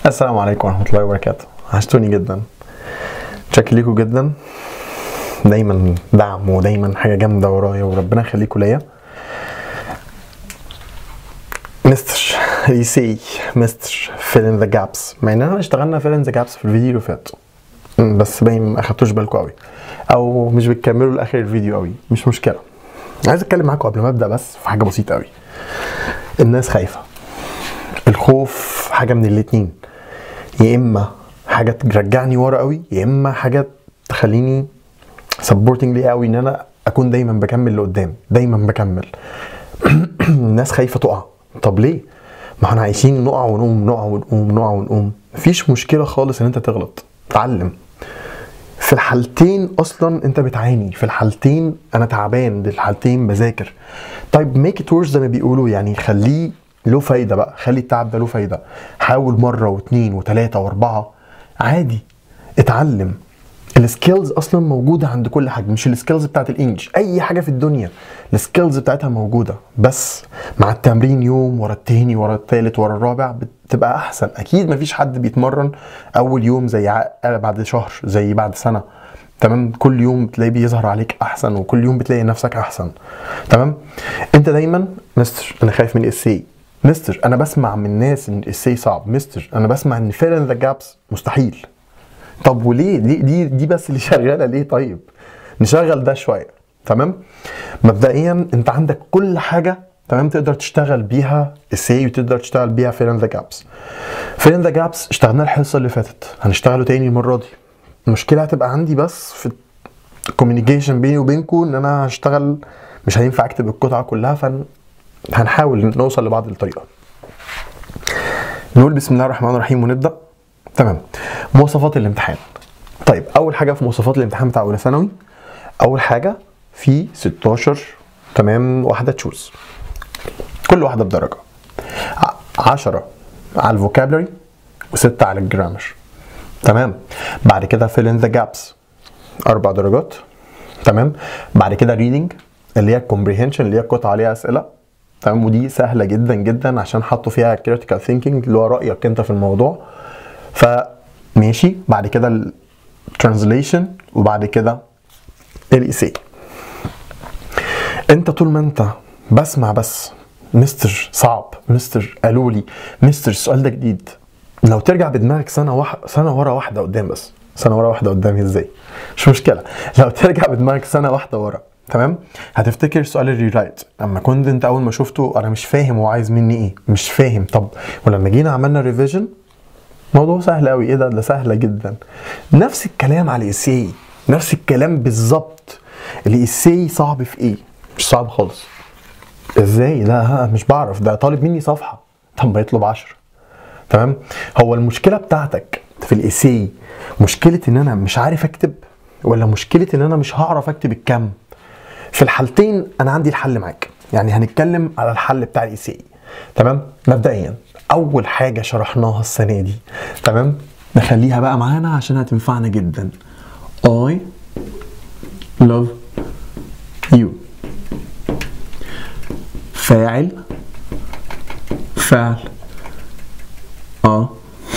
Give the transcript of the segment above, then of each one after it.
السلام عليكم ورحمة الله وبركاته وحشتوني جدا شكر ليكم جدا دايما دعم ودايما حاجة جامدة ورايا وربنا يخليكم ليا مستر يسي مستر فيل ان ذا جابس مع اننا اشتغلنا فيل ان ذا جابس في الفيديو اللي فات م، بس باين ما اخدتوش بالكم قوي او مش بتكملوا لاخر الفيديو قوي مش مشكلة عايز اتكلم معاكم قبل ما ابدا بس في حاجة بسيطة قوي الناس خايفة الخوف حاجة من الاتنين يا اما حاجه ترجعني ورا قوي يا اما حاجه تخليني سبورتنج لي قوي ان انا اكون دايما بكمل لقدام دايما بكمل الناس خايفه تقع طب ليه ما احنا عايشين نقع ونقوم نقع ونقوم نقع ونقوم مفيش مشكله خالص ان انت تغلط اتعلم في الحالتين اصلا انت بتعاني في الحالتين انا تعبان في الحالتين بذاكر طيب ميك ات ورس زي ما بيقولوا يعني خليه له فايده بقى خلي التعب ده له فايده حاول مره واثنين وثلاثه واربعه عادي اتعلم السكيلز اصلا موجوده عند كل حاجه مش السكيلز بتاعت الانجليش اي حاجه في الدنيا السكيلز بتاعتها موجوده بس مع التمرين يوم ورا التاني ورا التالت ورا الرابع بتبقى احسن اكيد مفيش حد بيتمرن اول يوم زي ع- بعد شهر زي بعد سنه تمام كل يوم بتلاقي بيظهر عليك احسن وكل يوم بتلاقي نفسك احسن تمام انت دايما مستر انا خايف من الاسي مستر انا بسمع من ناس ان الاسي صعب مستر انا بسمع ان فعلا ذا جابس مستحيل طب وليه دي دي دي بس اللي شغاله ليه طيب نشغل ده شويه تمام مبدئيا انت عندك كل حاجه تمام تقدر تشتغل بيها السي وتقدر تشتغل بيها فيلن ذا جابس فيلن ذا جابس اشتغلناه الحصه اللي فاتت هنشتغله تاني المره دي المشكله هتبقى عندي بس في الكوميونيكيشن بيني وبينكم ان انا هشتغل مش هينفع اكتب القطعه كلها فن هنحاول نوصل لبعض الطريقه نقول بسم الله الرحمن الرحيم ونبدا تمام مواصفات الامتحان طيب اول حاجه في مواصفات الامتحان بتاع اولى ثانوي اول حاجه في 16 تمام واحده تشوز كل واحده بدرجه 10 على الفوكابلري و6 على الجرامر تمام بعد كده fill in the gaps اربع درجات تمام بعد كده reading اللي هي comprehension اللي هي قطعه عليها اسئله تمام ودي سهله جدا جدا عشان حطوا فيها critical thinking اللي هو رايك انت في الموضوع فماشي بعد كده ال translation وبعد كده الايسي انت طول ما انت بسمع بس مستر صعب مستر قالوا لي مستر السؤال ده جديد لو ترجع بدماغك سنه واحد سنه ورا واحده قدام بس سنه ورا واحده قدام ازاي مش مشكله لو ترجع بدماغك سنه واحده ورا تمام هتفتكر سؤال الريرايت لما كنت انت اول ما شفته انا مش فاهم هو عايز مني ايه مش فاهم طب ولما جينا عملنا ريفيجن موضوع سهل قوي ايه ده ده سهله جدا نفس الكلام على الايسي نفس الكلام بالظبط الايسي صعب في ايه مش صعب خالص ازاي لا ها مش بعرف ده طالب مني صفحه طب ما يطلب 10 تمام هو المشكله بتاعتك في الايسي مشكله ان انا مش عارف اكتب ولا مشكله ان انا مش هعرف اكتب الكم في الحالتين انا عندي الحل معاك يعني هنتكلم على الحل بتاع الايسي تمام مبدئيا اول حاجه شرحناها السنه دي تمام نخليها بقى معانا عشان هتنفعنا جدا I love you فاعل فعل اه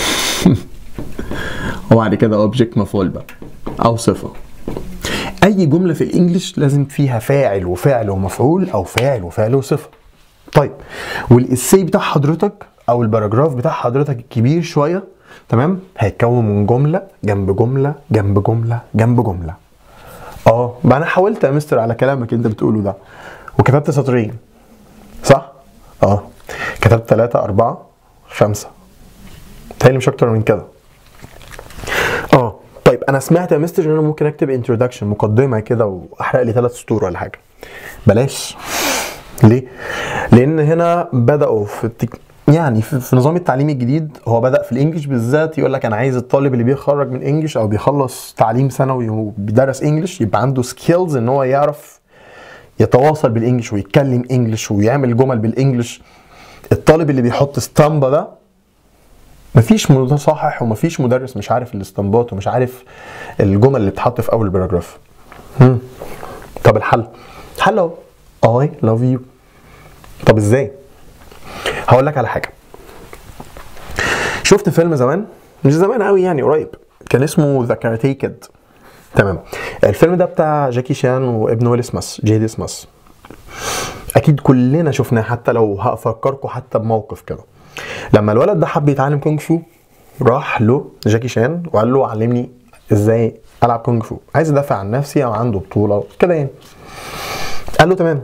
وبعد كده اوبجكت مفعول بقى او صفه اي جمله في الانجليش لازم فيها فاعل وفعل ومفعول او فاعل وفعل وصفه طيب والاسي بتاع حضرتك او الباراجراف بتاع حضرتك الكبير شويه تمام هيتكون من جمله جنب جمله جنب جمله جنب جمله اه ما انا حاولت يا مستر على كلامك انت بتقوله ده وكتبت سطرين صح اه كتبت ثلاثة أربعة خمسة تهيألي مش أكتر من كده اه طيب أنا سمعت يا مستر إن أنا ممكن أكتب انتروداكشن مقدمة كده وأحرق لي ثلاث سطور ولا حاجة بلاش ليه؟ لأن هنا بدأوا في التك... يعني في في نظام التعليم الجديد هو بدأ في الانجليش بالذات يقول لك انا عايز الطالب اللي بيخرج من انجليش او بيخلص تعليم ثانوي وبيدرس انجليش يبقى عنده سكيلز ان هو يعرف يتواصل بالانجليش ويتكلم انجليش ويعمل جمل بالانجليش الطالب اللي بيحط اسطمبه ده مفيش مصحح ومفيش مدرس مش عارف الاستنباط ومش عارف الجمل اللي بتتحط في اول الباراجراف هم. طب الحل الحل اهو I love you طب ازاي هقول لك على حاجه شفت فيلم زمان مش زمان قوي يعني قريب كان اسمه ذا كاراتيه كيد تمام الفيلم ده بتاع جاكي شان وابن ويل سميث جيدي سميث اكيد كلنا شفناه حتى لو هفكركم حتى بموقف كده لما الولد ده حب يتعلم كونج فو راح له جاكي شان وقال له علمني ازاي العب كونج فو عايز ادافع عن نفسي او عنده بطوله كده يعني قال له تمام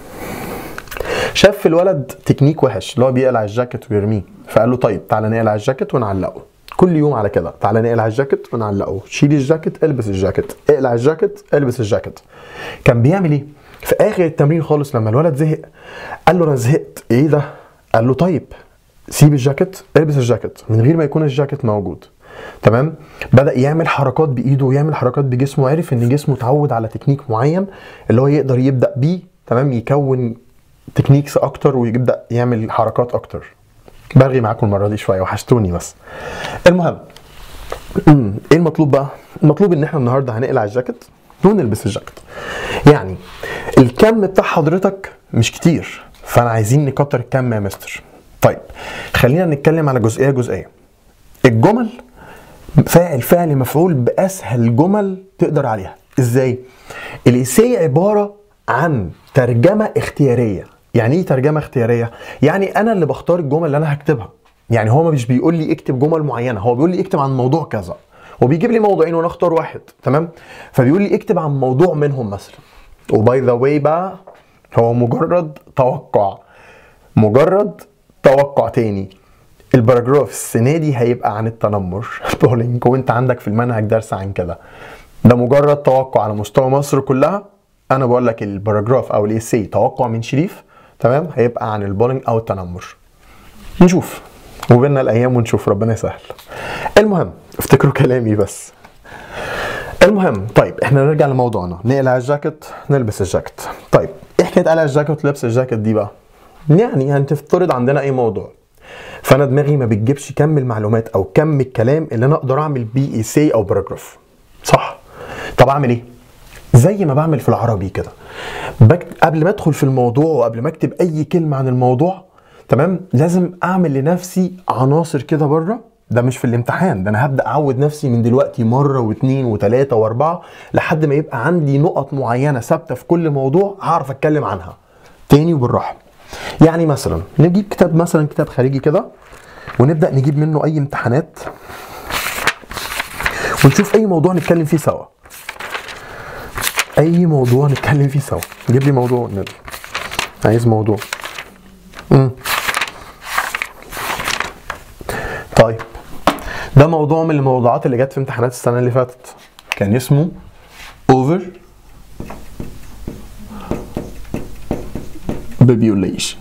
شاف في الولد تكنيك وحش اللي هو بيقلع الجاكيت ويرميه فقال له طيب تعالى نقلع الجاكيت ونعلقه كل يوم على كده تعالى نقلع الجاكيت ونعلقه شيل الجاكيت البس الجاكيت اقلع الجاكيت البس الجاكيت كان بيعمل ايه في اخر التمرين خالص لما الولد زهق قال له انا زهقت ايه ده قال له طيب سيب الجاكيت البس الجاكيت من غير ما يكون الجاكيت موجود تمام بدا يعمل حركات بايده ويعمل حركات بجسمه عرف ان جسمه اتعود على تكنيك معين اللي هو يقدر يبدا بيه تمام يكون تكنيكس اكتر ويبدا يعمل حركات اكتر برغي معاكم المره دي شويه وحشتوني بس المهم أمم، ايه المطلوب بقى المطلوب ان احنا النهارده هنقلع الجاكيت ونلبس الجاكيت يعني الكم بتاع حضرتك مش كتير فانا عايزين نكتر الكم يا مستر طيب خلينا نتكلم على جزئيه جزئيه الجمل فاعل فعل مفعول باسهل جمل تقدر عليها ازاي الاساي عباره عن ترجمه اختياريه يعني ايه ترجمه اختياريه يعني انا اللي بختار الجمل اللي انا هكتبها يعني هو مش بيقول لي اكتب جمل معينه هو بيقول لي اكتب عن موضوع كذا وبيجيب لي موضوعين وانا اختار واحد تمام فبيقول لي اكتب عن موضوع منهم مثلا وباي ذا واي بقى هو مجرد توقع مجرد توقع تاني الباراجراف السنه دي هيبقى عن التنمر بولينج وانت عندك في المنهج درس عن كده ده مجرد توقع على مستوى مصر كلها انا بقول لك الباراجراف او الايسي توقع من شريف تمام هيبقى عن البولينج او التنمر نشوف وبيننا الايام ونشوف ربنا يسهل المهم افتكروا كلامي بس المهم طيب احنا نرجع لموضوعنا نقلع الجاكيت نلبس الجاكيت طيب ايه حكايه قلع الجاكيت ولبس الجاكيت دي بقى يعني هنفترض عندنا اي موضوع فانا دماغي ما بتجيبش كم المعلومات او كم الكلام اللي انا اقدر اعمل بيه ايسي او باراجراف صح طب اعمل ايه زي ما بعمل في العربي كده بكت... قبل ما ادخل في الموضوع وقبل ما اكتب اي كلمه عن الموضوع تمام لازم اعمل لنفسي عناصر كده بره ده مش في الامتحان ده انا هبدا اعود نفسي من دلوقتي مره واثنين وثلاثه واربعه لحد ما يبقى عندي نقط معينه ثابته في كل موضوع هعرف اتكلم عنها تاني وبالراحه يعني مثلا نجيب كتاب مثلا كتاب خارجي كده ونبدا نجيب منه اي امتحانات ونشوف اي موضوع نتكلم فيه سوا اي موضوع نتكلم فيه سوا جيب لي موضوع والنبي عايز موضوع امم طيب ده موضوع من الموضوعات اللي جت في امتحانات السنه اللي فاتت كان اسمه over population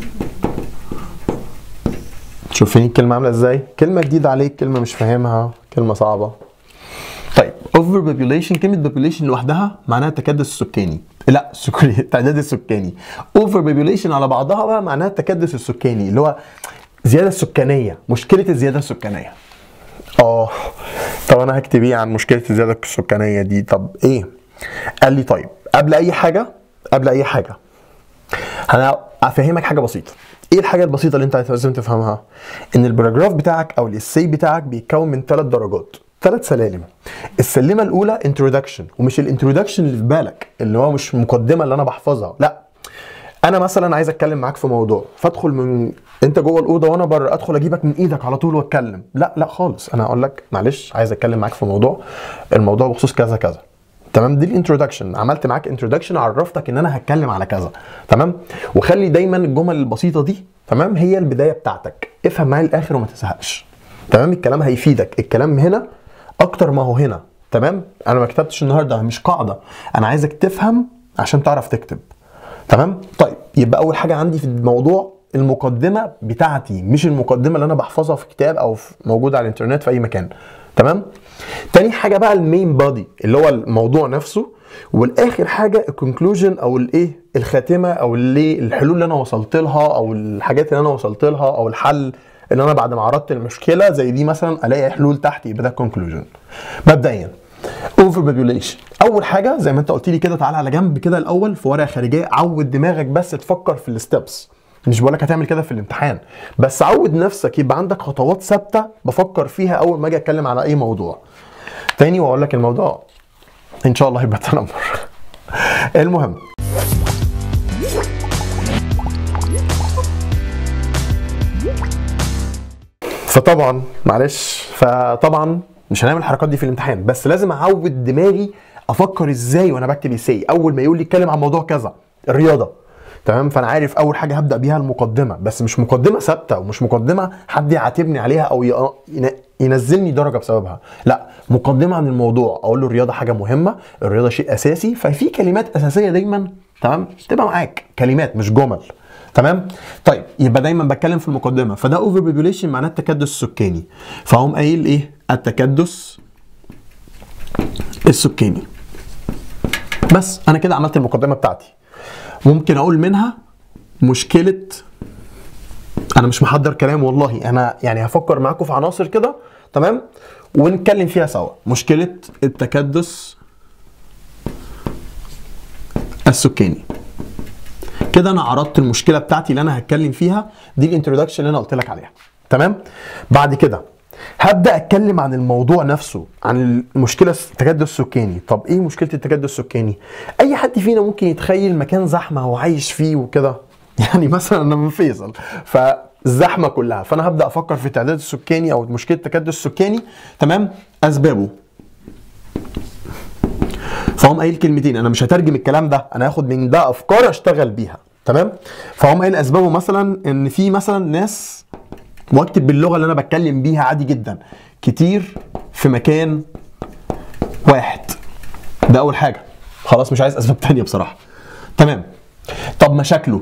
شوفين الكلمة عاملة ازاي؟ كلمة جديدة عليك كلمة مش فاهمها كلمة صعبة طيب over population كلمة population لوحدها معناها التكدس السكاني لا سوري التعداد السكاني over population على بعضها بقى معناها التكدس السكاني اللي هو زيادة السكانية مشكلة الزيادة السكانية اه طب انا هكتب ايه عن مشكلة الزيادة السكانية دي طب ايه قال لي طيب قبل اي حاجة قبل اي حاجة انا افهمك حاجه بسيطه ايه الحاجه البسيطه اللي انت لازم تفهمها ان الباراجراف بتاعك او الاسي بتاعك بيتكون من ثلاث درجات ثلاث سلالم السلمه الاولى انترودكشن ومش الانترودكشن اللي في بالك اللي هو مش مقدمه اللي انا بحفظها لا انا مثلا عايز اتكلم معاك في موضوع فادخل من انت جوه الاوضه وانا بره ادخل اجيبك من ايدك على طول واتكلم لا لا خالص انا هقول لك معلش عايز اتكلم معاك في موضوع الموضوع بخصوص كذا كذا تمام دي الانترودكشن عملت معاك انترودكشن عرفتك ان انا هتكلم على كذا تمام وخلي دايما الجمل البسيطه دي تمام هي البدايه بتاعتك افهم معايا الاخر وما تزهقش تمام الكلام هيفيدك الكلام هنا اكتر ما هو هنا تمام انا ما كتبتش النهارده مش قاعده انا عايزك تفهم عشان تعرف تكتب تمام طيب يبقى اول حاجه عندي في الموضوع المقدمه بتاعتي مش المقدمه اللي انا بحفظها في كتاب او في موجوده على الانترنت في اي مكان تمام تاني حاجه بقى المين بادي اللي هو الموضوع نفسه والاخر حاجه الكونكلوجن او الايه الخاتمه او اللي الحلول اللي انا وصلت لها او الحاجات اللي انا وصلت لها او الحل اللي انا بعد ما عرضت المشكله زي دي مثلا الاقي حلول تحت يبقى ده الكونكلوجن مبدئيا اوفر بوبيوليشن اول حاجه زي ما انت قلت لي كده تعالى على جنب كده الاول في ورقه خارجيه عود دماغك بس تفكر في الستبس مش بقول لك هتعمل كده في الامتحان بس عود نفسك يبقى عندك خطوات ثابته بفكر فيها اول ما اجي اتكلم على اي موضوع تاني واقول لك الموضوع ان شاء الله هيبقى تنمر المهم فطبعا معلش فطبعا مش هنعمل الحركات دي في الامتحان بس لازم اعود دماغي افكر ازاي وانا بكتب اساي اول ما يقول لي اتكلم عن موضوع كذا الرياضه تمام فانا عارف اول حاجه هبدا بيها المقدمه بس مش مقدمه ثابته ومش مقدمه حد يعاتبني عليها او ي- ين- ينزلني درجه بسببها لا مقدمه عن الموضوع اقول له الرياضه حاجه مهمه الرياضه شيء اساسي ففي كلمات اساسيه دايما تمام تبقى معاك كلمات مش جمل تمام طيب يبقى دايما بتكلم في المقدمه فده اوفر بوبوليشن معناه التكدس السكاني فهم قايل ايه التكدس السكاني بس انا كده عملت المقدمه بتاعتي ممكن اقول منها مشكله انا مش محضر كلام والله انا يعني هفكر معاكم في عناصر كده تمام ونتكلم فيها سوا مشكله التكدس السكاني كده انا عرضت المشكله بتاعتي اللي انا هتكلم فيها دي الانترودكشن اللي انا قلت لك عليها تمام بعد كده هبدا اتكلم عن الموضوع نفسه عن المشكله التكدس السكاني طب ايه مشكله التكدس السكاني اي حد فينا ممكن يتخيل مكان زحمه هو عايش فيه وكده يعني مثلا انا من فيصل فالزحمه كلها فانا هبدا افكر في التعداد السكاني او مشكله التكدس السكاني تمام اسبابه فهم قايل كلمتين انا مش هترجم الكلام ده انا هاخد من ده افكار اشتغل بيها تمام فهم قايل اسبابه مثلا ان في مثلا ناس واكتب باللغه اللي انا بتكلم بيها عادي جدا كتير في مكان واحد ده اول حاجه خلاص مش عايز اسباب تانية بصراحه تمام طب مشاكله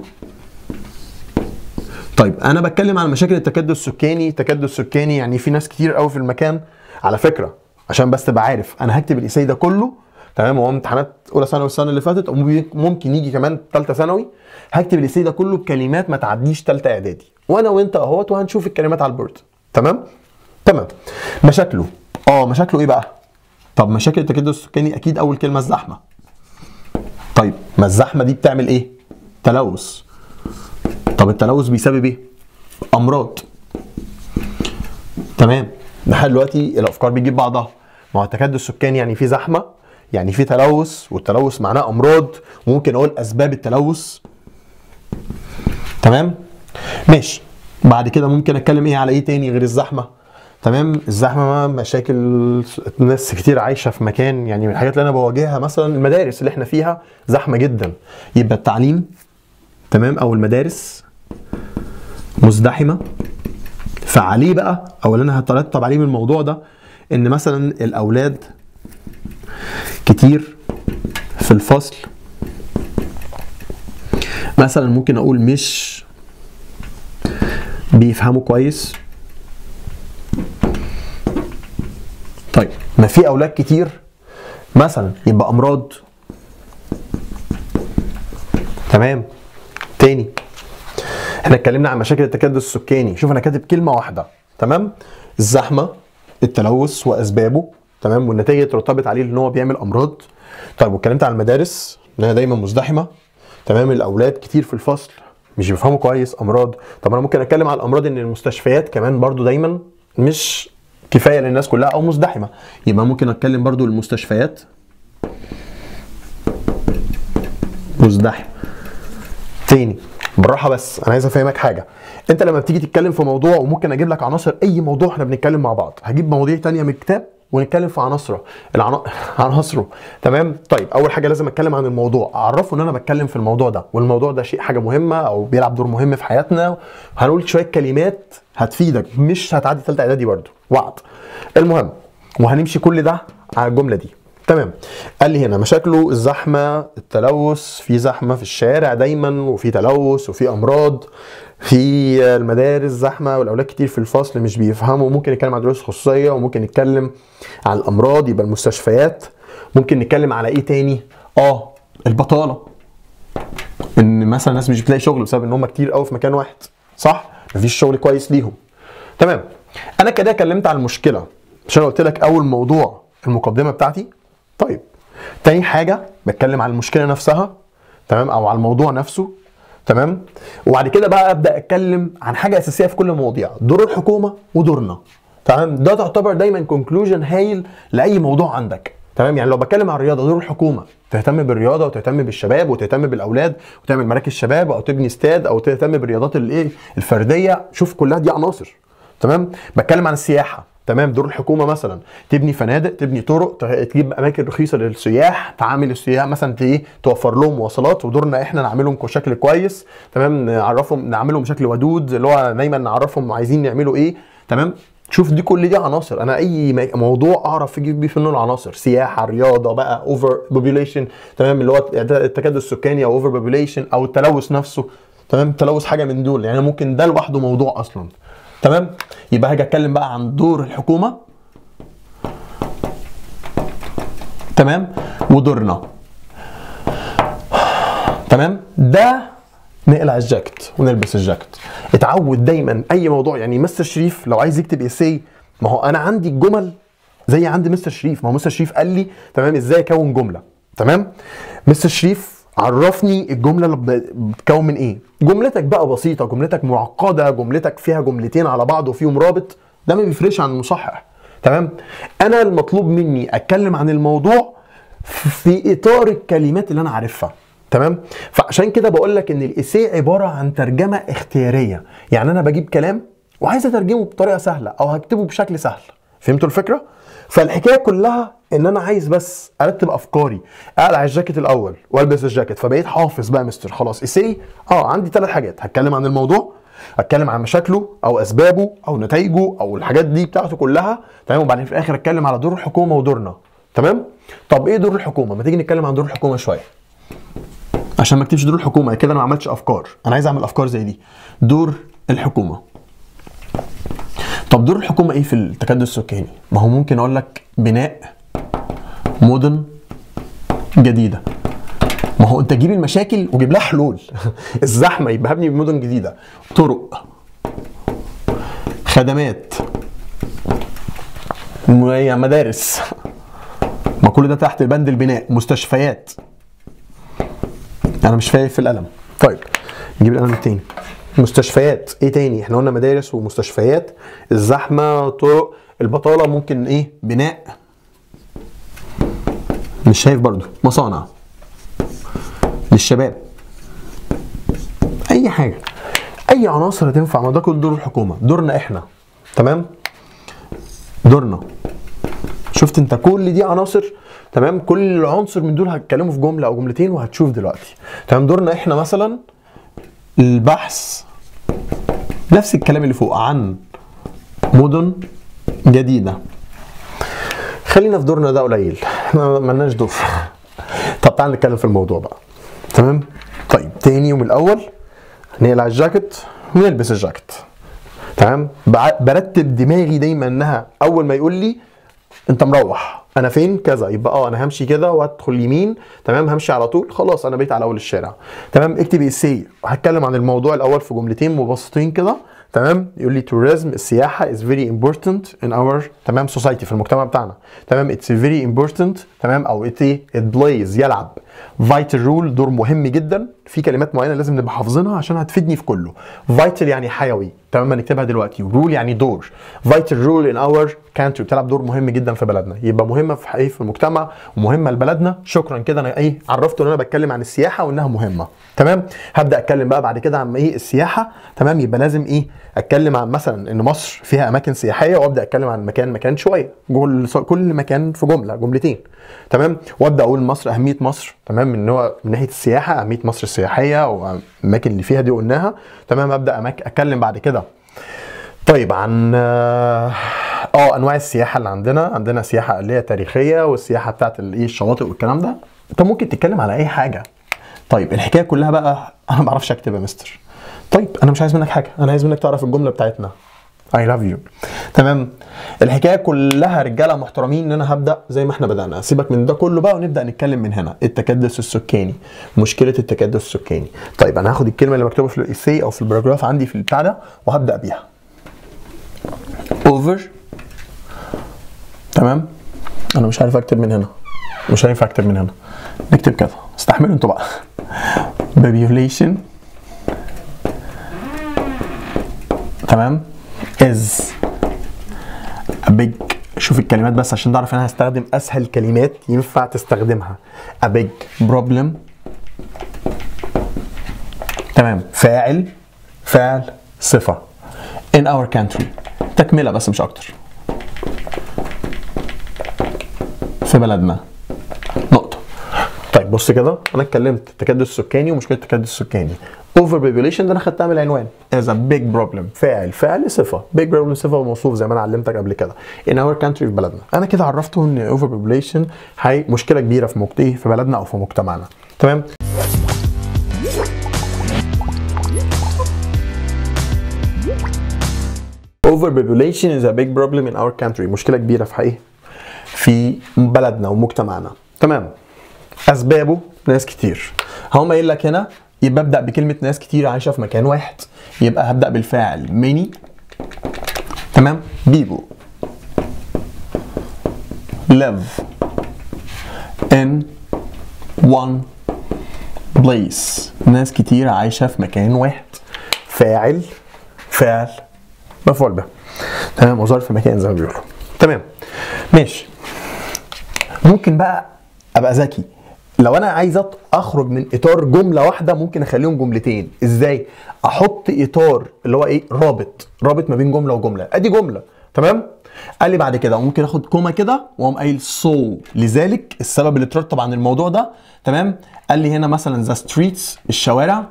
طيب انا بتكلم عن مشاكل التكدس السكاني التكدس السكاني يعني في ناس كتير قوي في المكان على فكره عشان بس تبقى عارف انا هكتب الاساي ده كله تمام هو امتحانات اولى ثانوي السنه اللي فاتت وممكن يجي كمان ثالثه ثانوي هكتب الاساي ده كله بكلمات ما تعديش ثالثه اعدادي وانا وانت اهوت وهنشوف الكلمات على البورد تمام تمام مشاكله اه مشاكله ايه بقى طب مشاكل التكدس السكاني اكيد اول كلمه الزحمه طيب ما الزحمه دي بتعمل ايه تلوث طب التلوث بيسبب ايه امراض تمام لحد دلوقتي الافكار بتجيب بعضها ما هو التكدس السكاني يعني في زحمه يعني في تلوث والتلوث معناه امراض وممكن اقول اسباب التلوث تمام ماشي بعد كده ممكن اتكلم ايه على ايه تاني غير الزحمه تمام الزحمه مشاكل ناس كتير عايشه في مكان يعني من الحاجات اللي انا بواجهها مثلا المدارس اللي احنا فيها زحمه جدا يبقى التعليم تمام او المدارس مزدحمه فعليه بقى او اللي انا هترتب عليه من الموضوع ده ان مثلا الاولاد كتير في الفصل مثلا ممكن اقول مش بيفهموا كويس طيب ما في اولاد كتير مثلا يبقى امراض تمام تاني احنا اتكلمنا عن مشاكل التكدس السكاني شوف انا كاتب كلمه واحده تمام الزحمه التلوث واسبابه تمام والنتائج اللي ترتبط عليه ان هو بيعمل امراض طيب واتكلمت عن المدارس انها دايما مزدحمه تمام الاولاد كتير في الفصل مش بيفهموا كويس امراض طب انا ممكن اتكلم عن الامراض ان المستشفيات كمان برضو دايما مش كفايه للناس كلها او مزدحمه يبقى ممكن اتكلم برضو المستشفيات مزدحمه تاني بالراحه بس انا عايز افهمك حاجه انت لما بتيجي تتكلم في موضوع وممكن اجيب لك عناصر اي موضوع احنا بنتكلم مع بعض هجيب مواضيع تانية من الكتاب ونتكلم في عناصره العنا... عناصره تمام طيب اول حاجه لازم اتكلم عن الموضوع اعرفه ان انا بتكلم في الموضوع ده والموضوع ده شيء حاجه مهمه او بيلعب دور مهم في حياتنا هنقول شويه كلمات هتفيدك مش هتعدي ثالثه اعدادي برده وعد المهم وهنمشي كل ده على الجمله دي تمام قال لي هنا مشاكله الزحمه التلوث في زحمه في الشارع دايما وفي تلوث وفي امراض في المدارس زحمه والاولاد كتير في الفصل مش بيفهموا ممكن نتكلم عن دروس خصوصيه وممكن نتكلم عن الامراض يبقى المستشفيات ممكن نتكلم على ايه تاني اه البطاله ان مثلا الناس مش بتلاقي شغل بسبب ان هم كتير قوي في مكان واحد صح مفيش شغل كويس ليهم تمام انا كده اتكلمت عن المشكله عشان قلت لك اول موضوع المقدمه بتاعتي طيب تاني حاجه بتكلم عن المشكله نفسها تمام او على الموضوع نفسه تمام وبعد كده بقى ابدا اتكلم عن حاجه اساسيه في كل المواضيع دور الحكومه ودورنا تمام ده تعتبر دايما كونكلوجن هايل لاي موضوع عندك تمام يعني لو بتكلم عن الرياضه دور الحكومه تهتم بالرياضه وتهتم بالشباب وتهتم بالاولاد وتعمل مراكز شباب او تبني استاد او تهتم بالرياضات الايه الفرديه شوف كلها دي عناصر تمام بتكلم عن السياحه تمام دور الحكومه مثلا تبني فنادق تبني طرق ت- تجيب اماكن رخيصه للسياح تعامل السياح مثلا ت- ايه توفر لهم مواصلات ودورنا احنا نعملهم بشكل كويس تمام نعرفهم نعملهم بشكل ودود اللي هو دايما نعرفهم عايزين يعملوا ايه تمام شوف دي كل دي عناصر انا اي م- موضوع اعرف اجيب بيه منه العناصر سياحه رياضه بقى اوفر بوبيوليشن تمام اللي هو التكدس السكاني او اوفر بوبيوليشن او التلوث نفسه تمام تلوث حاجه من دول يعني ممكن ده لوحده موضوع اصلا تمام يبقى هاجي اتكلم بقى عن دور الحكومه تمام ودورنا تمام ده نقلع الجاكيت ونلبس الجاكيت اتعود دايما اي موضوع يعني مستر شريف لو عايز يكتب اساي ما هو انا عندي الجمل زي عند مستر شريف ما هو مستر شريف قال لي تمام ازاي اكون جمله تمام مستر شريف عرفني الجمله اللي ب- بتتكون من ايه جملتك بقى بسيطه جملتك معقده جملتك فيها جملتين على بعض وفيهم رابط ده ما بيفرقش عن المصحح تمام انا المطلوب مني اتكلم عن الموضوع في اطار الكلمات اللي انا عارفها تمام فعشان كده بقول لك ان الاساي عباره عن ترجمه اختياريه يعني انا بجيب كلام وعايز اترجمه بطريقه سهله او هكتبه بشكل سهل فهمتوا الفكره فالحكايه كلها ان انا عايز بس ارتب افكاري اقلع الجاكيت الاول والبس الجاكيت فبقيت حافظ بقى مستر خلاص اساي اه عندي ثلاث حاجات هتكلم عن الموضوع اتكلم عن مشاكله او اسبابه او نتائجه او الحاجات دي بتاعته كلها تمام وبعدين في الاخر اتكلم على دور الحكومه ودورنا تمام طب ايه دور الحكومه ما تيجي نتكلم عن دور الحكومه شويه عشان ما اكتبش دور الحكومه كده انا ما عملتش افكار انا عايز اعمل افكار زي دي دور الحكومه طب دور الحكومه ايه في التكدس السكاني ما هو ممكن اقول لك بناء مدن جديده ما هو انت جيب المشاكل وجيب لها حلول الزحمه يبقى هبني مدن جديده طرق خدمات م- مدارس ما كل ده تحت بند البناء مستشفيات انا مش شايف القلم طيب نجيب القلم التاني مستشفيات ايه تاني احنا قلنا مدارس ومستشفيات الزحمه طرق البطاله ممكن ايه بناء مش شايف برضو مصانع للشباب اي حاجه اي عناصر هتنفع ما ده كل دور الحكومه دورنا احنا تمام دورنا شفت انت كل دي عناصر تمام كل عنصر من دول هتكلمه في جمله او جملتين وهتشوف دلوقتي تمام دورنا احنا مثلا البحث نفس الكلام اللي فوق عن مدن جديده خلينا في دورنا ده قليل احنا ملناش دور طب تعال نتكلم في الموضوع بقى تمام طيب تاني يوم الاول نقلع الجاكيت ونلبس الجاكيت تمام بع- برتب دماغي دايما انها اول ما يقول لي انت مروح انا فين كذا يبقى اه انا همشي كده وادخل يمين تمام همشي على طول خلاص انا بقيت على اول الشارع تمام اكتب اساي هتكلم عن الموضوع الاول في جملتين مبسطين كده تمام يقول لي tourism السياحه is very important in our تمام society في المجتمع بتاعنا تمام it's very important تمام او it it plays يلعب vital role دور مهم جدا في كلمات معينه لازم نبقى حافظينها عشان هتفيدني في كله vital يعني حيوي تمام هنكتبها دلوقتي rule يعني دور vital role in our country بتلعب دور مهم جدا في بلدنا يبقى مهمه في ايه في المجتمع ومهمه لبلدنا شكرا كده انا ايه عرفته ان انا بتكلم عن السياحه وانها مهمه تمام هبدا اتكلم بقى بعد كده عن ايه السياحه تمام يبقى لازم ايه اتكلم عن مثلا ان مصر فيها اماكن سياحيه وابدا اتكلم عن مكان مكان شويه كل كل مكان في جمله جملتين تمام وابدا اقول مصر اهميه مصر تمام ان هو من ناحيه السياحه اهميه مصر السياحيه والاماكن اللي فيها دي قلناها تمام ابدا أماك- اتكلم بعد كده طيب عن اه آه، انواع السياحه اللي عندنا عندنا سياحه اللي هي تاريخيه والسياحه بتاعت الايه الشواطئ والكلام ده انت ممكن تتكلم على اي حاجه طيب الحكايه كلها بقى انا ما بعرفش اكتب يا مستر طيب انا مش عايز منك حاجه انا عايز منك تعرف الجمله بتاعتنا I love you تمام الحكايه كلها رجاله محترمين ان انا هبدا زي ما احنا بدانا سيبك من ده كله بقى ونبدا نتكلم من هنا التكدس السكاني مشكله التكدس السكاني طيب انا هاخد الكلمه اللي مكتوبه في الايسي او في الباراجراف عندي في البتاع ده وهبدا بيها over تمام انا مش عارف اكتب من هنا مش هينفع اكتب من هنا نكتب كده استحملوا انتوا بقى population تمام is a big شوف الكلمات بس عشان تعرف انا هستخدم اسهل كلمات ينفع تستخدمها a big problem تمام فاعل فعل صفة in our country تكملة بس مش أكتر في بلدنا نقطة طيب بص كده أنا اتكلمت التكدس السكاني ومشكلة التكدس السكاني overpopulation ده أنا خدتها من العنوان as a big problem فاعل فعل صفة big problem صفة وموصوف زي ما أنا علمتك قبل كده in our country في بلدنا أنا كده عرفته إن overpopulation هي مشكلة كبيرة في مجتمع في بلدنا أو في مجتمعنا تمام overpopulation is a big problem in our country مشكلة كبيرة في حقيقة في بلدنا ومجتمعنا تمام أسبابه ناس كتير هقوم قايل لك هنا يبقى ابدأ بكلمة ناس كتير عايشة في مكان واحد يبقى هبدأ بالفاعل many تمام people live in one place ناس كتير عايشة في مكان واحد فاعل فعل مفعول به تمام وظرف في مكان زي ما بيقولوا تمام ماشي ممكن بقى ابقى ذكي لو انا عايز أط- اخرج من اطار جمله واحده ممكن اخليهم جملتين ازاي احط اطار اللي هو ايه رابط رابط ما بين جمله وجمله ادي جمله تمام قال لي بعد كده ممكن اخد كوما كده واقوم قايل سو لذلك السبب اللي اترتب عن الموضوع ده تمام قال لي هنا مثلا ذا ستريتس الشوارع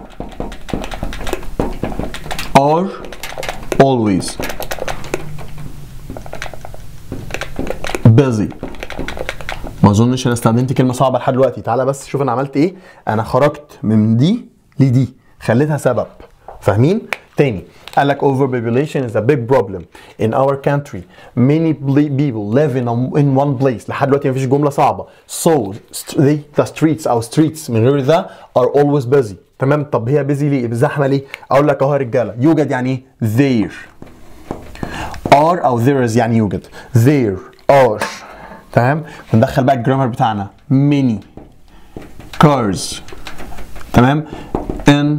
are always busy ما اظنش انا استخدمت كلمه صعبه لحد دلوقتي تعالى بس شوف انا عملت ايه انا خرجت من دي لدي خليتها سبب فاهمين تاني قال لك overpopulation is a big problem in our country many ble- people live in, a, in one place لحد دلوقتي مفيش جمله صعبه so st- they, the streets او streets من غير ذا are always busy تمام طب هي busy ليه زحمه ليه اقول لك اهو يا رجاله يوجد يعني ايه there are او there is يعني يوجد there are تمام وندخل بقى الجرامر بتاعنا many cars تمام in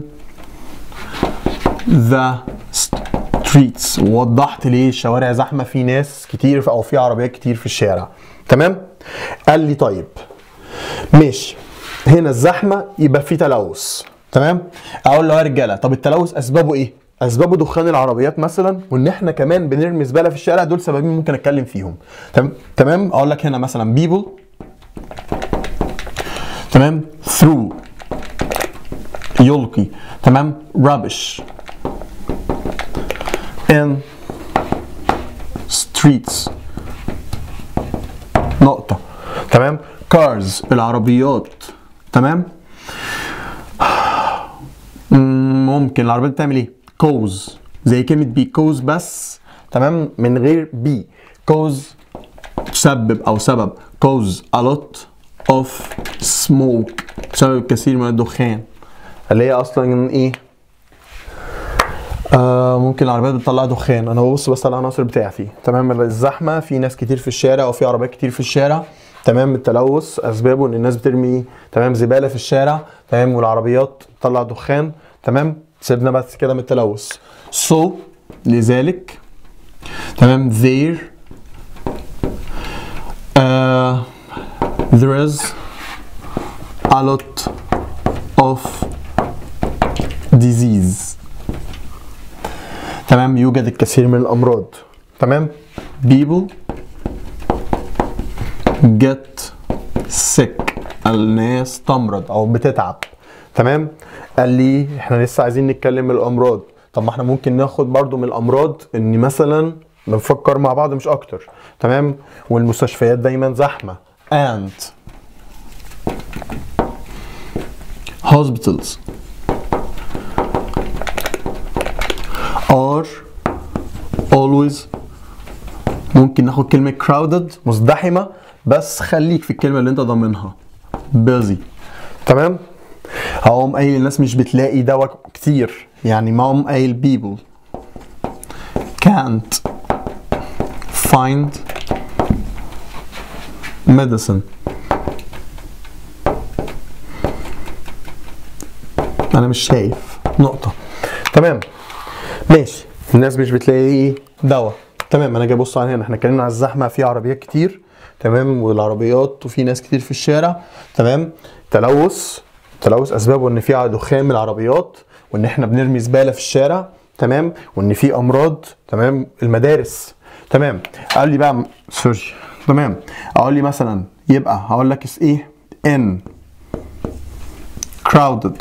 the streets وضحت ليه الشوارع زحمه في ناس كتير او في عربيات كتير في الشارع تمام قال لي طيب ماشي هنا الزحمه يبقى في تلوث تمام اقول له يا رجاله طب التلوث اسبابه ايه اسبابه دخان العربيات مثلا وان احنا كمان بنرمي زباله في الشارع دول سببين ممكن اتكلم فيهم تمام تمام اقول لك هنا مثلا people تمام through يلقي تمام rubbish in streets نقطة تمام cars العربيات تمام مم، ممكن العربيات بتعمل ايه cause زي كلمة بي cause بس تمام من غير بي cause تسبب او سبب cause a lot of smoke تسبب الكثير من الدخان اللي هي اصلا ايه آه ممكن العربيات بتطلع دخان انا ببص بس على العناصر بتاعتي تمام الزحمه في ناس كتير في الشارع او في عربيات كتير في الشارع تمام التلوث اسبابه ان الناس بترمي تمام زباله في الشارع تمام والعربيات تطلع دخان تمام سيبنا بس كده من التلوث so لذلك تمام there uh, there is a lot of disease تمام يوجد الكثير من الامراض تمام people get sick الناس تمرض او بتتعب تمام قال لي احنا لسه عايزين نتكلم من الامراض طب ما احنا ممكن ناخد برضو من الامراض ان مثلا بنفكر مع بعض مش اكتر تمام والمستشفيات دايما زحمه and hospitals are always ممكن ناخد كلمة crowded مزدحمة بس خليك في الكلمة اللي انت ضامنها busy تمام هقوم قايل الناس مش بتلاقي دواء كتير يعني ما هم قايل people can't find medicine انا مش شايف نقطة تمام ماشي الناس مش بتلاقي ايه دواء تمام انا جاي ابص على هنا احنا اتكلمنا على الزحمه في عربيات كتير تمام والعربيات وفي ناس كتير في الشارع تمام تلوث تلوث اسبابه ان في دخان من العربيات وان احنا بنرمي زباله في الشارع تمام وان في امراض تمام المدارس تمام قال لي بقى سوري تمام اقول لي مثلا يبقى هقول لك اس ايه ان crowded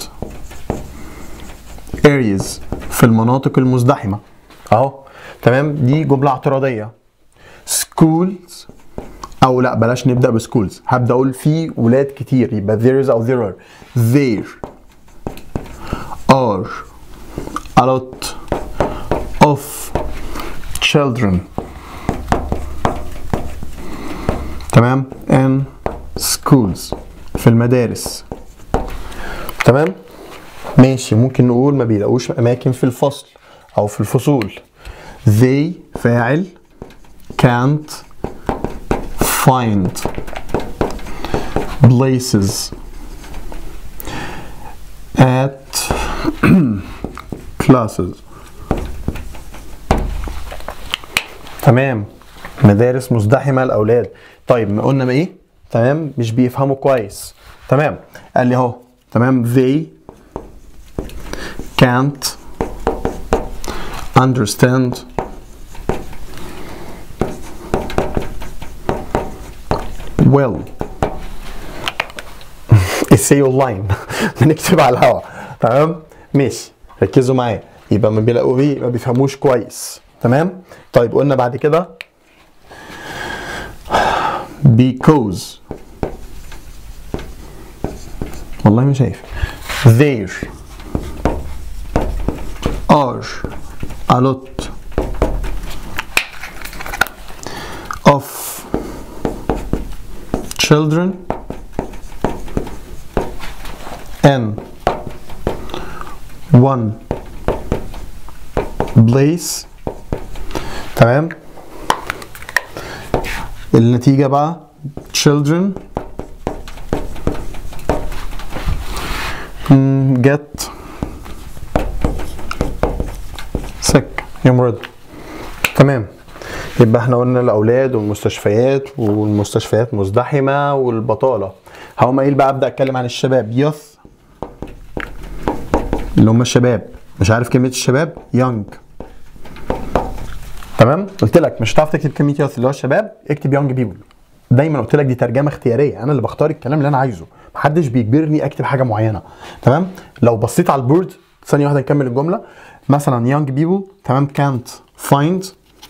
areas في المناطق المزدحمة اهو تمام دي جملة اعتراضية schools او لا بلاش نبدأ بسكولز هبدأ اقول في ولاد كتير يبقى there is او there are there are a lot of children تمام in schools في المدارس تمام ماشي ممكن نقول ما بيلاقوش اماكن في الفصل او في الفصول they فاعل can't find places at classes تمام مدارس مزدحمه الاولاد طيب ما قلنا ما ايه تمام مش بيفهموا كويس تمام قال لي اهو تمام they can't understand well essay online بنكتب على الهوا تمام ماشي ركزوا معايا يبقى ما بيلاقوا ايه ما بيفهموش كويس تمام طيب قلنا بعد كده because والله ما شايف there are a lot of children in one place تمام النتيجة بقى children mm, get sick يمرض تمام يبقى احنا قلنا الاولاد والمستشفيات والمستشفيات مزدحمه والبطاله هقوم قايل بقى ابدا اتكلم عن الشباب يوث اللي هم الشباب مش عارف كلمه الشباب يونج تمام قلت لك مش هتعرف تكتب كلمه يوث اللي هو الشباب اكتب يونج بيبل دايما قلت لك دي ترجمه اختياريه انا اللي بختار الكلام اللي انا عايزه محدش بيجبرني اكتب حاجه معينه تمام لو بصيت على البورد ثانيه واحده نكمل الجمله مثلا young people تمام can't find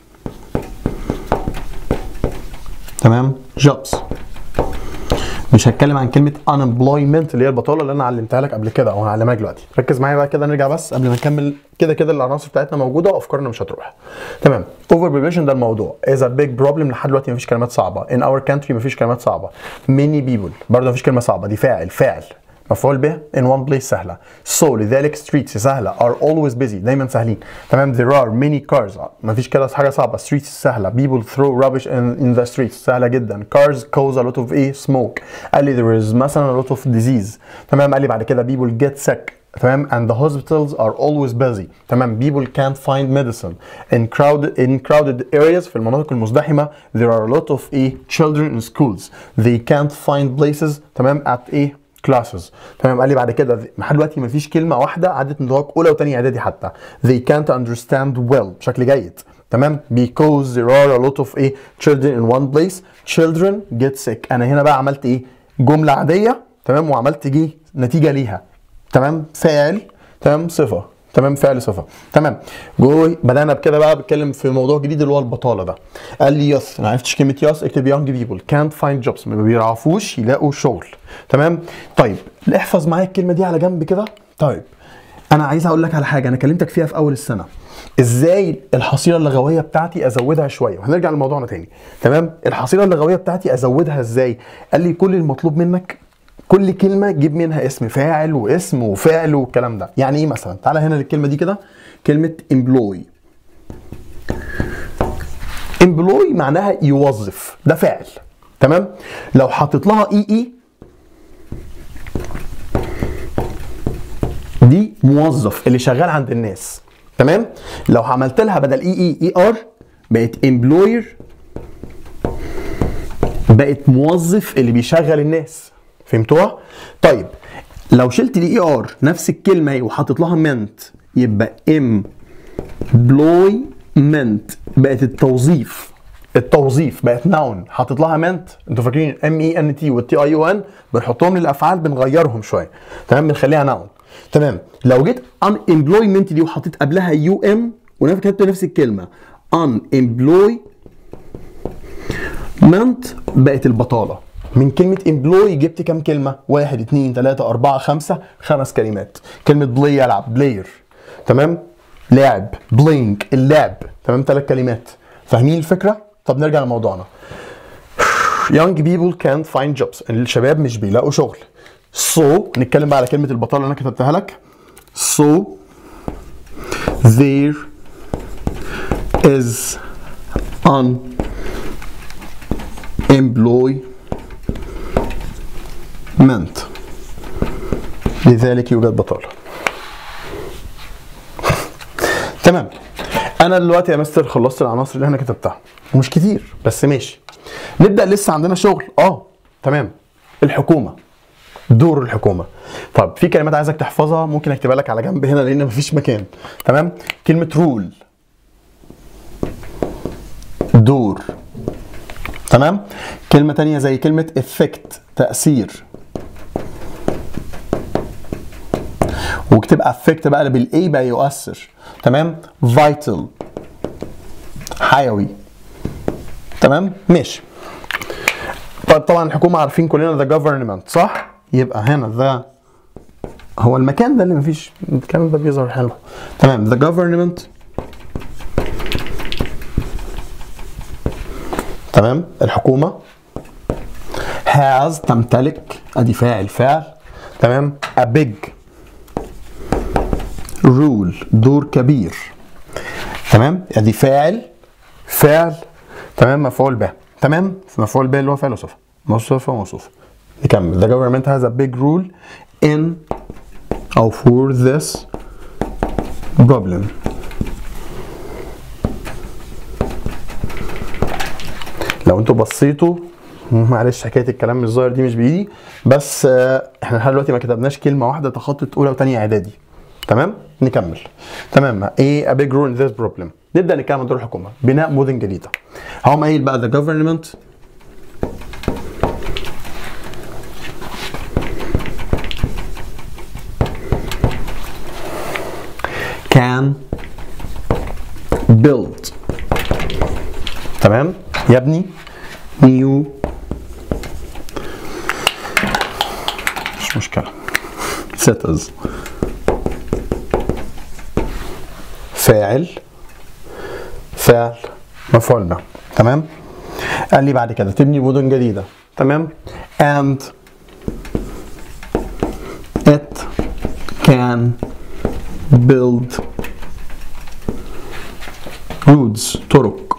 تمام jobs مش هتكلم عن كلمه unemployment اللي هي البطاله اللي انا علمتها لك قبل كده او هعلمها لك دلوقتي ركز معايا بقى كده نرجع بس قبل ما نكمل كده كده العناصر بتاعتنا موجوده وافكارنا مش هتروح تمام اوفر بريبريشن ده الموضوع is a big problem لحد دلوقتي مفيش كلمات صعبه in our country مفيش كلمات صعبه many people برضه مفيش كلمه صعبه دي فاعل فاعل مفعول به in one place سهله so لذلك streets سهله are always busy دايما سهلين تمام there are many cars مفيش كده حاجه صعبه streets سهله people throw rubbish in, in the streets سهله جدا cars cause a lot of ايه smoke قال لي there is مثلا a lot of disease تمام قال لي بعد كده people get sick تمام and the hospitals are always busy تمام people can't find medicine in crowded in crowded areas في المناطق المزدحمه there are a lot of ايه children in schools they can't find places تمام at ايه كلاسز تمام قال لي بعد كده لحد دلوقتي مفيش كلمه واحده عدت من نطاق اولى وثانيه اعدادي حتى they can't understand well بشكل جيد تمام because there are a lot of ايه children in one place children get sick انا هنا بقى عملت ايه جمله عاديه تمام وعملت جي نتيجه ليها تمام فاعل تمام صفه تمام فعل صفه تمام جو بدانا بكده بقى بتكلم في موضوع جديد اللي هو البطاله ده قال لي يس انا عرفتش كلمه يس اكتب يونج بيبل كانت فايند جوبز ما بيعرفوش يلاقوا شغل تمام طيب احفظ معايا الكلمه دي على جنب كده طيب انا عايز اقول لك على حاجه انا كلمتك فيها في اول السنه ازاي الحصيله اللغويه بتاعتي ازودها شويه وهنرجع لموضوعنا تاني تمام الحصيله اللغويه بتاعتي ازودها ازاي قال لي كل المطلوب منك كل كلمه جيب منها اسم فاعل واسم وفعل والكلام ده يعني ايه مثلا تعالى هنا للكلمه دي كده كلمه employ employ معناها يوظف ده فاعل تمام لو حطيت لها اي اي دي موظف اللي شغال عند الناس تمام لو عملت لها بدل اي اي اي ار بقت امبلوير بقت موظف اللي بيشغل الناس فهمتوها طيب لو شلت الاي ار نفس الكلمه اهي وحطيت لها منت يبقى employment بقت التوظيف التوظيف بقت ناون حاطط لها منت انتوا فاكرين ام اي ان تي والتي اي او ان بنحطهم للافعال بنغيرهم شويه تمام بنخليها ناون تمام لو جيت ان امبلويمنت دي وحطيت قبلها يو ام ونفس كتبت نفس الكلمه ان امبلوي منت بقت البطاله من كلمة امبلوي جبت كام كلمة؟ واحد اتنين تلاتة أربعة خمسة خمس كلمات كلمة بلاي يلعب بلاير تمام؟ لاعب بلينك اللعب تمام ثلاث كلمات فاهمين الفكرة؟ طب نرجع لموضوعنا young people can't find jobs الشباب مش بيلاقوا شغل so نتكلم بقى على كلمة البطالة اللي أنا كتبتها لك so there is an employment لذلك يوجد بطالة تمام انا دلوقتي يا مستر خلصت العناصر اللي انا كتبتها ومش كتير بس ماشي نبدا لسه عندنا شغل اه تمام الحكومه دور الحكومه طب في كلمات عايزك تحفظها ممكن اكتبها لك على جنب هنا لان مفيش مكان تمام كلمه رول دور تمام كلمه تانية زي كلمه افكت تاثير واكتب افكت بقى بالاي بقى يؤثر تمام فايتال حيوي تمام ماشي طيب طبعا الحكومه عارفين كلنا ذا government صح يبقى هنا ذا هو المكان ده اللي مفيش الكلام ده بيظهر حلو تمام ذا government تمام الحكومه has تمتلك ادي فاعل فعل تمام a big رول دور كبير تمام ادي فاعل فعل تمام مفعول به تمام مفعول به اللي هو فعل وصفه موصوف وموصوف نكمل the government has a big role in او for this problem لو انتوا بصيتوا معلش حكايه الكلام الظاهر دي مش بايدي بس آه، احنا لحد دلوقتي ما كتبناش كلمه واحده تخطط اولى وثانيه اعدادي تمام نكمل تمام ايه a big role in this problem نبدا نتكلم عن دور الحكومه بناء مدن جديده هقوم قايل بقى the government can build تمام يبني new مش مشكله cities فاعل فعل مفعول به تمام قال لي بعد كده تبني مدن جديده تمام and it can build roads طرق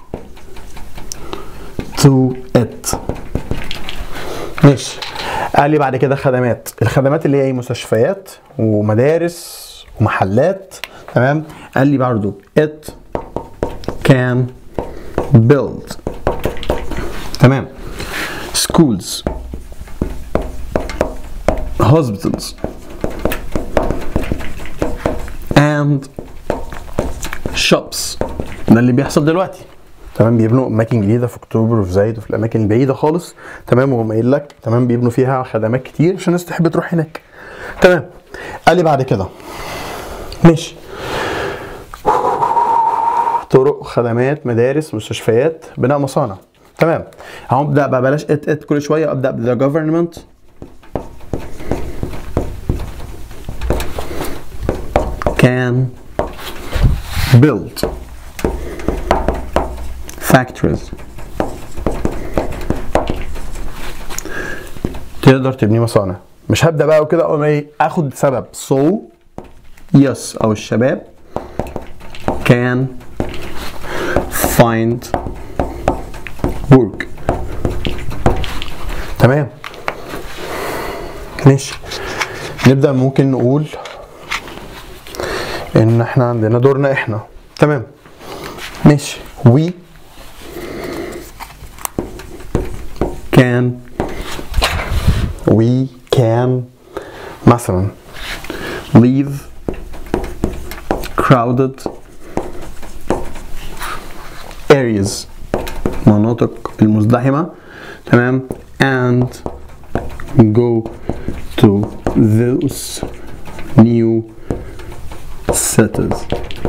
to it ماشي قال لي بعد كده خدمات الخدمات اللي هي ايه مستشفيات ومدارس ومحلات تمام قال لي برضو it can build تمام schools hospitals and shops ده اللي بيحصل دلوقتي تمام بيبنوا اماكن جديده في اكتوبر وفي زايد وفي الاماكن البعيده خالص تمام وهم قايل لك تمام بيبنوا فيها خدمات كتير عشان الناس تحب تروح هناك تمام قال لي بعد كده ماشي طرق خدمات مدارس مستشفيات بناء مصانع تمام هبدا بقى بلاش ات ات كل شويه ابدا بذا جفرمنت can build factories تقدر تبني مصانع مش هبدا بقى وكده اقوم ايه اخد سبب so yes او الشباب can find work تمام ماشي نبدا ممكن نقول ان احنا عندنا دورنا احنا تمام ماشي we can we can مثلا leave crowded areas مناطق المزدحمة تمام and go to those new cities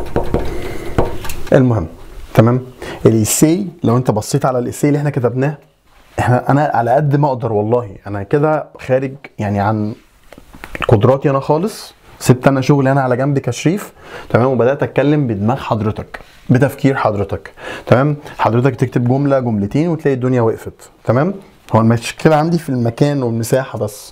المهم تمام الايسي لو انت بصيت على الايسي اللي احنا كتبناه احنا انا على قد ما اقدر والله انا كده خارج يعني عن قدراتي انا خالص سبت انا شغلي انا على جنب كشريف تمام وبدات اتكلم بدماغ حضرتك بتفكير حضرتك تمام حضرتك تكتب جمله جملتين وتلاقي الدنيا وقفت تمام هو المشكله عندي في المكان والمساحه بس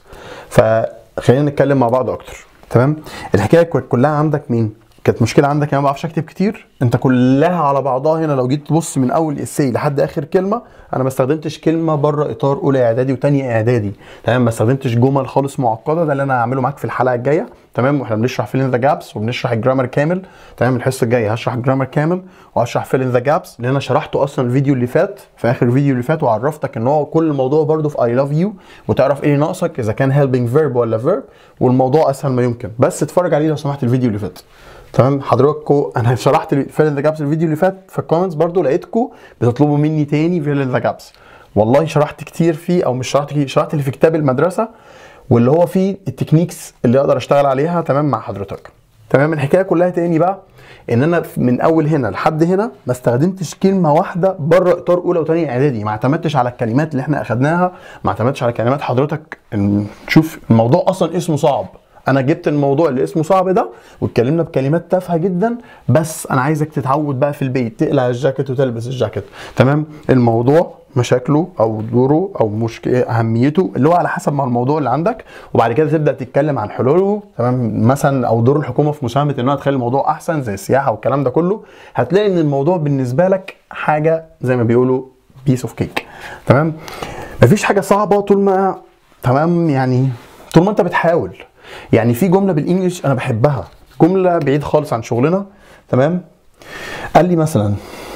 فخلينا نتكلم مع بعض اكتر تمام الحكايه كانت كلها عندك مين كانت مشكله عندك انا ما بعرفش اكتب كتير انت كلها على بعضها هنا لو جيت تبص من اول اسي لحد اخر كلمه انا ما استخدمتش كلمه بره اطار اولى اعدادي وثانيه اعدادي تمام ما استخدمتش جمل خالص معقده ده اللي انا هعمله معاك في الحلقه الجايه تمام واحنا بنشرح فيلين ذا جابس وبنشرح الجرامر كامل تمام الحصه الجايه هشرح الجرامر كامل وهشرح فيلين ذا جابس اللي انا شرحته اصلا الفيديو اللي فات في اخر الفيديو اللي فات وعرفتك ان هو كل الموضوع برده في اي لاف يو وتعرف ايه اللي ناقصك اذا كان هيلبنج فيرب ولا فيرب والموضوع اسهل ما يمكن بس اتفرج عليه لو سمحت الفيديو اللي فات تمام حضراتكم انا شرحت فيل ذا جابس الفيديو اللي فات في الكومنتس برضو لقيتكم بتطلبوا مني تاني فيل ذا جابس والله شرحت كتير فيه او مش شرحت كتير شرحت اللي في كتاب المدرسه واللي هو فيه التكنيكس اللي اقدر اشتغل عليها تمام مع حضرتك تمام الحكايه كلها تاني بقى ان انا من اول هنا لحد هنا ما استخدمتش كلمه واحده بره اطار اولى وثانيه اعدادي ما اعتمدتش على الكلمات اللي احنا اخدناها ما اعتمدتش على كلمات حضرتك شوف الموضوع اصلا اسمه صعب انا جبت الموضوع اللي اسمه صعب ده واتكلمنا بكلمات تافهه جدا بس انا عايزك تتعود بقى في البيت تقلع الجاكيت وتلبس الجاكيت تمام الموضوع مشاكله او دوره او مشك... اهميته اللي هو على حسب ما الموضوع اللي عندك وبعد كده تبدا تتكلم عن حلوله تمام مثلا او دور الحكومه في مساهمه انها تخلي الموضوع احسن زي السياحه والكلام ده كله هتلاقي ان الموضوع بالنسبه لك حاجه زي ما بيقولوا بيس اوف كيك تمام مفيش حاجه صعبه طول ما تمام يعني طول ما انت بتحاول يعني في جمله بالانجلش انا بحبها جمله بعيد خالص عن شغلنا تمام قال لي مثلا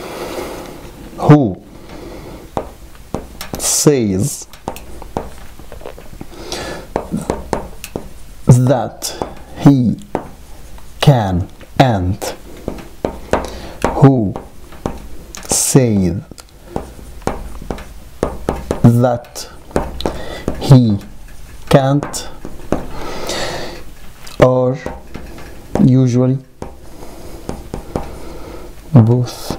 who says that he can and who says that he can't are usually both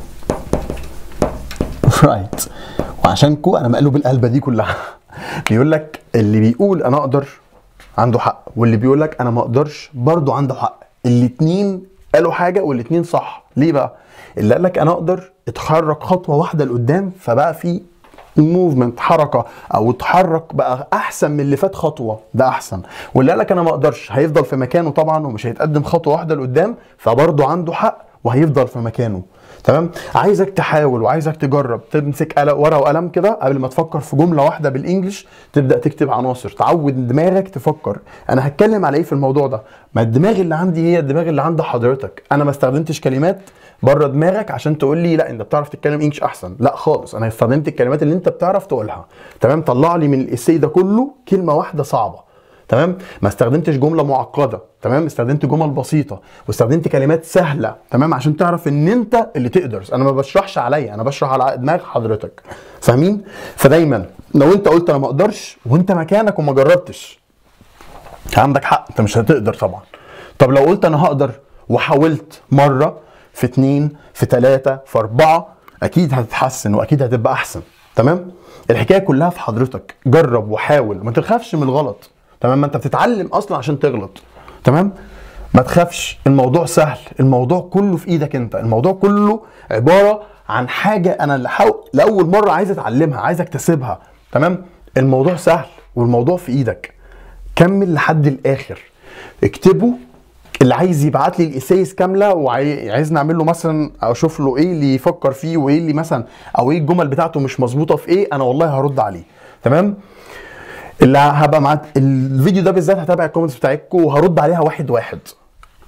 right وعشان كو انا مقلوب القلبه دي كلها بيقول لك اللي بيقول انا اقدر عنده حق واللي بيقول لك انا ما اقدرش برضه عنده حق الاتنين قالوا حاجه والاتنين صح ليه بقى اللي قال لك انا اقدر اتحرك خطوه واحده لقدام فبقى في موفمنت حركه او اتحرك بقى احسن من اللي فات خطوه ده احسن واللي قالك انا ما اقدرش هيفضل في مكانه طبعا ومش هيتقدم خطوه واحده لقدام فبرضه عنده حق وهيفضل في مكانه تمام عايزك تحاول وعايزك تجرب تمسك ورقه وقلم كده قبل ما تفكر في جمله واحده بالانجلش تبدا تكتب عناصر تعود دماغك تفكر انا هتكلم على ايه في الموضوع ده ما الدماغ اللي عندي هي الدماغ اللي عند حضرتك انا ما استخدمتش كلمات بره دماغك عشان تقول لي لا انت بتعرف تتكلم انجلش احسن لا خالص انا استخدمت الكلمات اللي انت بتعرف تقولها تمام طلع لي من الاسي ده كله كلمه واحده صعبه تمام ما استخدمتش جمله معقده تمام استخدمت جمل بسيطه واستخدمت كلمات سهله تمام عشان تعرف ان انت اللي تقدر انا ما بشرحش عليا انا بشرح على دماغ حضرتك فاهمين فدايما لو انت قلت انا ما اقدرش وانت مكانك وما جربتش عندك حق انت مش هتقدر طبعا طب لو قلت انا هقدر وحاولت مره في اتنين في تلاتة في اربعة اكيد هتتحسن واكيد هتبقى احسن تمام الحكايه كلها في حضرتك جرب وحاول ما تخافش من الغلط تمام ما انت بتتعلم اصلا عشان تغلط تمام ما تخافش الموضوع سهل الموضوع كله في ايدك انت الموضوع كله عباره عن حاجه انا لحو... لاول مره عايز اتعلمها عايز اكتسبها تمام الموضوع سهل والموضوع في ايدك كمل لحد الاخر اكتبه اللي عايز يبعت لي الايسايس كامله وعايزني اعمل له مثلا اشوف له ايه اللي يفكر فيه وايه اللي مثلا او ايه الجمل بتاعته مش مظبوطه في ايه انا والله هرد عليه تمام اللي هبقى مع الفيديو ده بالذات هتابع الكومنتس بتاعتكم وهرد عليها واحد واحد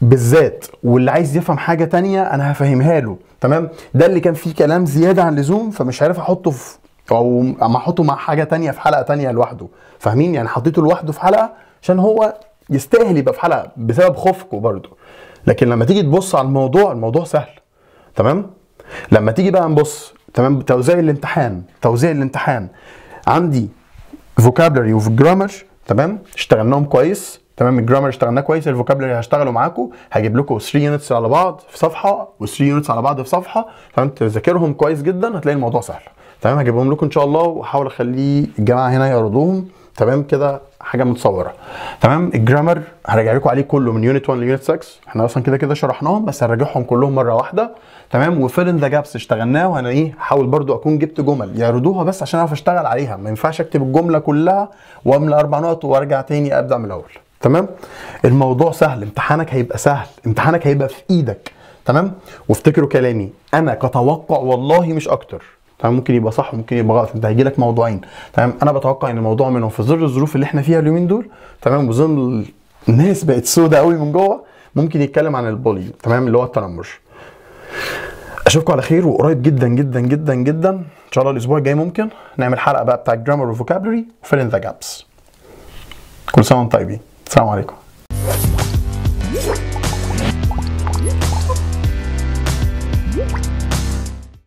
بالذات واللي عايز يفهم حاجه تانية انا هفهمها له تمام ده اللي كان فيه كلام زياده عن اللزوم فمش عارف احطه في او اما احطه مع حاجه تانية في حلقه تانية لوحده فاهمين يعني حطيته لوحده في حلقه عشان هو يستاهل يبقى في حلقه بسبب خوفكم برضه لكن لما تيجي تبص على الموضوع الموضوع سهل تمام لما تيجي بقى نبص تمام توزيع الامتحان توزيع الامتحان عندي فوكابلري وجرامر تمام اشتغلناهم كويس تمام الجرامر اشتغلناه كويس الفوكابلري هشتغله معاكم هجيب لكم 3 يونتس على بعض في صفحه و3 يونتس على بعض في صفحه تمام تذاكرهم كويس جدا هتلاقي الموضوع سهل تمام هجيبهم لكم ان شاء الله واحاول اخليه الجماعه هنا يعرضوهم تمام كده حاجه متصوره تمام الجرامر هرجع لكم عليه كله من يونت 1 ليونت 6 احنا اصلا كده كده شرحناهم بس هنراجعهم كلهم مره واحده تمام وفيل ان ذا جابس اشتغلناه وانا ايه هحاول برضو اكون جبت جمل يعرضوها بس عشان اعرف اشتغل عليها ما ينفعش اكتب الجمله كلها واملى اربع نقط وارجع تاني ابدا من الاول تمام الموضوع سهل امتحانك هيبقى سهل امتحانك هيبقى في ايدك تمام وافتكروا كلامي انا كتوقع والله مش اكتر تمام ممكن يبقى صح وممكن يبقى غلط انت هيجي لك موضوعين تمام انا بتوقع ان الموضوع منهم في ظل الظروف اللي احنا فيها اليومين دول تمام وظل الناس بقت سودة قوي من جوه ممكن يتكلم عن البولي تمام اللي هو التنمر اشوفكم على خير وقريب جدا جدا جدا جدا ان شاء الله الاسبوع الجاي ممكن نعمل حلقه بقى بتاع جرامر وفوكابلري وفيل ان ذا جابس كل سنه وانتم طيبين السلام عليكم